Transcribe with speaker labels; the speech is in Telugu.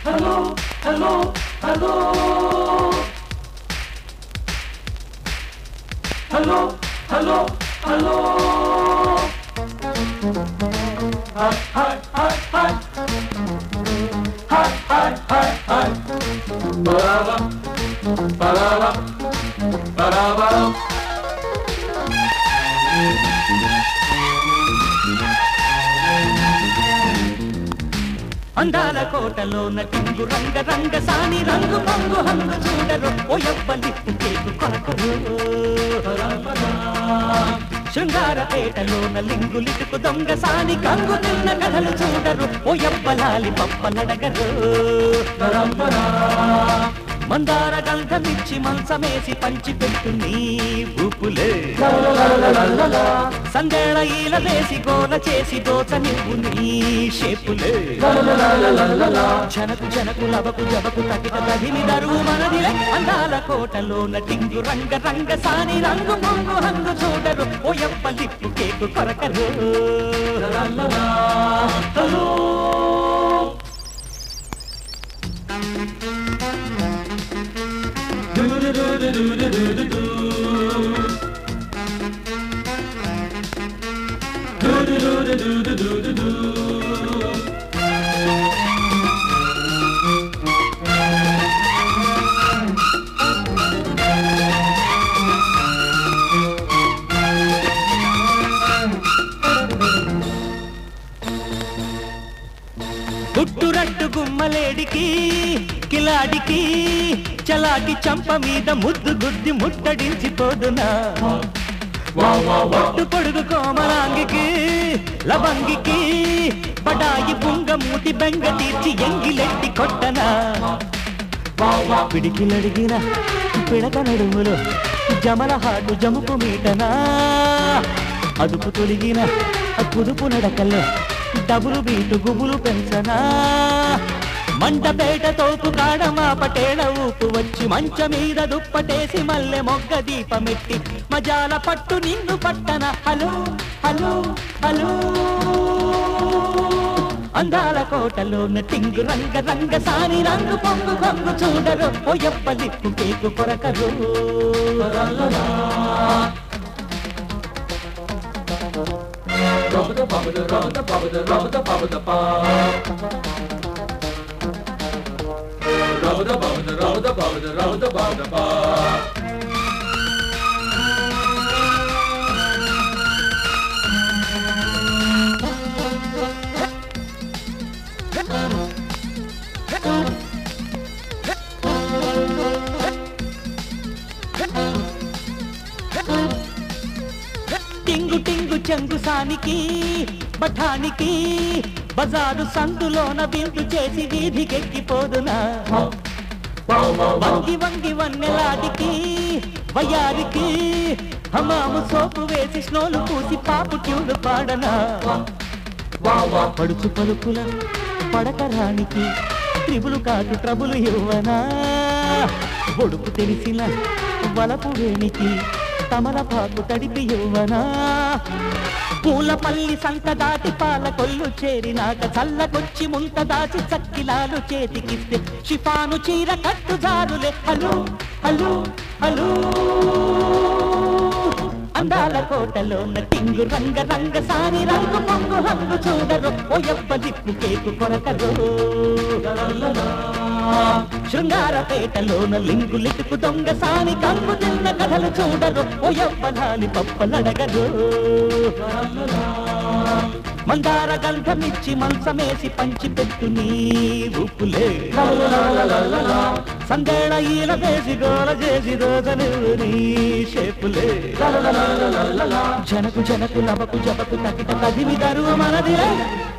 Speaker 1: Hello hello hello hello hello hello hi hi hi hi hi hi hi hi బరాబా బరాబా బరాబా
Speaker 2: అందాల కోటలో నటింగు రంగ రంగ సాని రంగు పొంగు హంగు చూడరు ఓ ఎవ్వలిప్పు కేకు కొనకరు శృంగారపేటలో లింగు లిటుకు దొంగ సాని కంగు తిన్న కథలు చూడరు ఓ ఎవ్వలాలి పప్పలడగరు మందార గంధమిచ్చి మంచమేసి పంచి పెట్టు నీ ఊపులే సందేళ ఈల వేసి గోల చేసి దోచ నివ్వు నీ షేపులే జనకు జనకు లవకు జవకు తగిన తగిని దరువు మనదిలే అందాల కోటలో నటింగు రంగ రంగ సాని రంగు మొంగు హంగు చూడరు ఓ ఎప్ప లిప్పు కేకు కొరకరు గుట్టురట్టు గుమ్మలేడికి కిలాడికి చలాకి చంప మీద ముద్దు గుద్ది ముట్టడించి పోదునా ఒట్టు పొడుగు కోమలాంగికి లవంగికి బడాయి బుంగ మూటి బెంగ తీర్చి ఎంగిలెట్టి కొట్టనా పిడికిలడిగిన పిడక నడుములు జమల హాటు జముకు మీటనా అదుపు తొలిగిన కుదుపు నడకల్లో డబులు బీటు గుబులు పెంచనా మంటపేట తోపు కాడ మా పటేళ ఊపు వచ్చి మంచ మీద దుప్పటేసి మల్లె మొగ్గ దీపమెట్టి మజాల పట్టు నిన్ను పట్టన హలో హలో హలో అందాల కోటలో టింగు రంగ రంగ సాని రంగు పొంగు పొంగు చూడరు ఓ ఎప్ప లిప్పు కేకు కొరకరు
Speaker 1: Rubba bubba da rubba da bubba da rubba da bubba da ba. Rubba da bubba da rubba da bubba da rubba da bubba da ba.
Speaker 2: టింగు టింగు చెంగు సానికి బఠానికి బజారు సందులోన బిందు చేసి వీధికెక్కిపోదునా వంగి వంగి వన్నెలాడికి వయారికి హమాము సోపు వేసి స్నోలు పూసి పాపు ట్యూలు పాడనా పడుచు పలుకుల పడకరానికి త్రిబులు కాటు ట్రబులు ఇవ్వనా ఒడుపు తెలిసిన వలపు వేణికి తమలపాకు తడిపి ఇవ్వనా పూలపల్లి సంత దాటి పాల కొల్లు చేరినాక చల్లకొచ్చి ముంత దాచి చక్కిలాలు చేతికిస్తే షిఫాను చీర కట్టు జారులే హలో హలో హలో అందాల కోటలో టింగు రంగ రంగ సాని రంగు పొంగు హంగు చూడరు ఓ ఎప్ప దిప్పు కేకు కొరకరు శృంగారపేటలోన లింగు లిటుకు దొంగ సాని కంగు తిన్న కథలు చూడరు ఓ ఎవ్వలాలి పప్పలడగరు మందార గంధమిచ్చి మంచమేసి పంచి పెట్టు నీ ఊపులే సందేళ ఈల వేసి గోల చేసి రోజను నీ షేపులే జనకు జనకు నవకు జపకు తగిట కదిమి దరువు మనదిలే